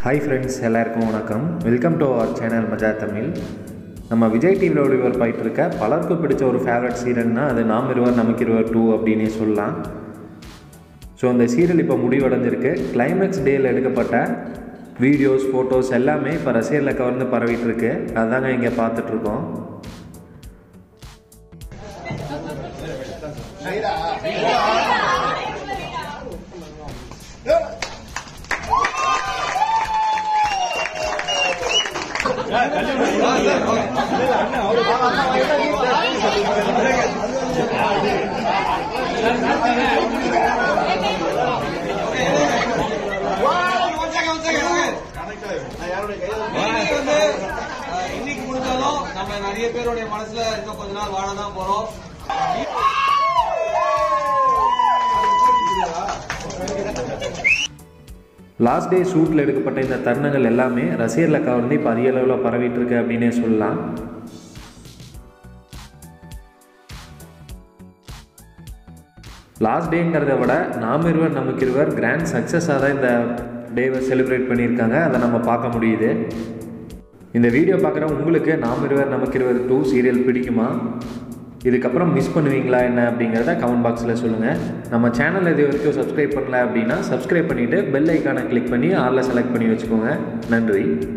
hi friends எல்லாருக்கும் வணக்கம் welcome to our channel மஜா தமிழ் நம்ம விஜய் டிவியில் ஒளிபரப்பு ஆயிட்டு இருக்க பலருக்கும் பிடிச்ச ஒரு ஃபேவரட் சீரியல்னா அது நாம் இருவர் நமக்கு இருவர் டூ அப்படின்னே சொல்லலாம் ஸோ அந்த சீரியல் இப்போ முடிவடைஞ்சிருக்கு கிளைமேக்ஸ் டேயில் எடுக்கப்பட்ட வீடியோஸ் ஃபோட்டோஸ் எல்லாமே இப்போ ரசிகர்களை கவர்ந்து பரவிட்டு இருக்கு அதாங்க இங்கே பார்த்துட்ருக்கோம் இன்னைக்கு வந்து அஹ், இன்னைக்கு முடிஞ்சாலும் நம்ம நிறைய பேருடைய மனசுல இன்னும் கொஞ்ச நாள் வாழ தான் போறோம் லாஸ்ட் டே ஷூட்டில் எடுக்கப்பட்ட இந்த தருணங்கள் எல்லாமே ரசிகர்களை கவர்ந்து இப்போ அதிக அளவில் பரவிட்டு இருக்கு அப்படின்னே சொல்லலாம் லாஸ்ட் டேங்கிறத விட நாம் இருவர் நமக்கு இருவர் கிராண்ட் சக்ஸஸாக தான் இந்த டேவை செலிப்ரேட் பண்ணியிருக்காங்க அதை நம்ம பார்க்க முடியுது இந்த வீடியோ பார்க்குற உங்களுக்கு நாம் இருவர் நமக்கு இருவர் டூ சீரியல் பிடிக்குமா இதுக்கப்புறம் மிஸ் பண்ணுவீங்களா என்ன அப்படிங்கிறத கமெண்ட் பாக்ஸில் சொல்லுங்கள் நம்ம சேனல் இது வரைக்கும் சப்ஸ்கிரைப் பண்ணல அப்படின்னா சப்ஸ்கிரைப் பண்ணிவிட்டு பெல் ஐக்கானை கிளிக் பண்ணி ஆளில் செலக்ட் பண்ணி வச்சுக்கோங்க நன்றி